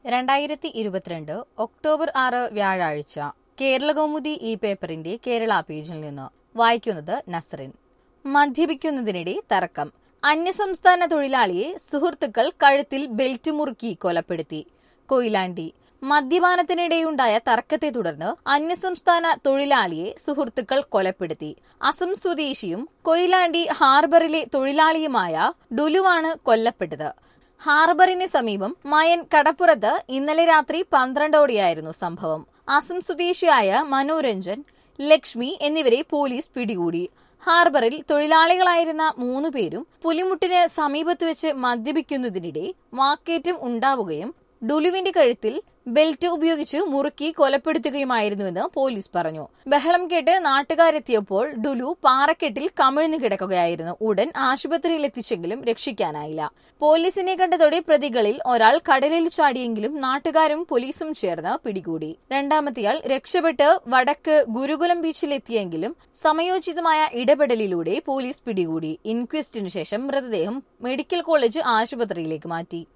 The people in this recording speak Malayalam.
രണ്ടായിരത്തി ഇരുപത്തിരണ്ട് ഒക്ടോബർ ആറ് വ്യാഴാഴ്ച കേരളകൗമുദി ഈ പേപ്പറിന്റെ കേരള പേജിൽ നിന്ന് വായിക്കുന്നത് നസറിൻ മദ്യപിക്കുന്നതിനിടെ തർക്കം അന്യസംസ്ഥാന തൊഴിലാളിയെ സുഹൃത്തുക്കൾ കഴുത്തിൽ ബെൽറ്റ് മുറുക്കി കൊലപ്പെടുത്തി കൊയിലാണ്ടി മദ്യപാനത്തിനിടെയുണ്ടായ തർക്കത്തെ തുടർന്ന് അന്യസംസ്ഥാന തൊഴിലാളിയെ സുഹൃത്തുക്കൾ കൊലപ്പെടുത്തി അസം സ്വദേശിയും കൊയിലാണ്ടി ഹാർബറിലെ തൊഴിലാളിയുമായ ഡുലുവാണ് കൊല്ലപ്പെട്ടത് ഹാർബറിന് സമീപം മയൻ കടപ്പുറത്ത് ഇന്നലെ രാത്രി പന്ത്രണ്ടോടെയായിരുന്നു സംഭവം അസം സ്വദേശിയായ മനോരഞ്ജൻ ലക്ഷ്മി എന്നിവരെ പോലീസ് പിടികൂടി ഹാർബറിൽ തൊഴിലാളികളായിരുന്ന മൂന്ന് പേരും പുലിമുട്ടിന് സമീപത്ത് വെച്ച് മദ്യപിക്കുന്നതിനിടെ വാക്കേറ്റം ഉണ്ടാവുകയും ഡുലുവിന്റെ കഴുത്തിൽ ബെൽറ്റ് ഉപയോഗിച്ച് മുറുക്കി കൊലപ്പെടുത്തുകയുമായിരുന്നുവെന്ന് പോലീസ് പറഞ്ഞു ബഹളം കേട്ട് നാട്ടുകാരെത്തിയപ്പോൾ ഡുലു പാറക്കെട്ടിൽ കമിഴ്ന്നു കിടക്കുകയായിരുന്നു ഉടൻ ആശുപത്രിയിൽ എത്തിച്ചെങ്കിലും രക്ഷിക്കാനായില്ല പോലീസിനെ കണ്ടതോടെ പ്രതികളിൽ ഒരാൾ കടലിൽ ചാടിയെങ്കിലും നാട്ടുകാരും പോലീസും ചേർന്ന് പിടികൂടി രണ്ടാമത്തെയാൾ രക്ഷപ്പെട്ട് വടക്ക് ഗുരുകുലം ബീച്ചിലെത്തിയെങ്കിലും സമയോചിതമായ ഇടപെടലിലൂടെ പോലീസ് പിടികൂടി ഇൻക്വസ്റ്റിനു ശേഷം മൃതദേഹം മെഡിക്കൽ കോളേജ് ആശുപത്രിയിലേക്ക് മാറ്റി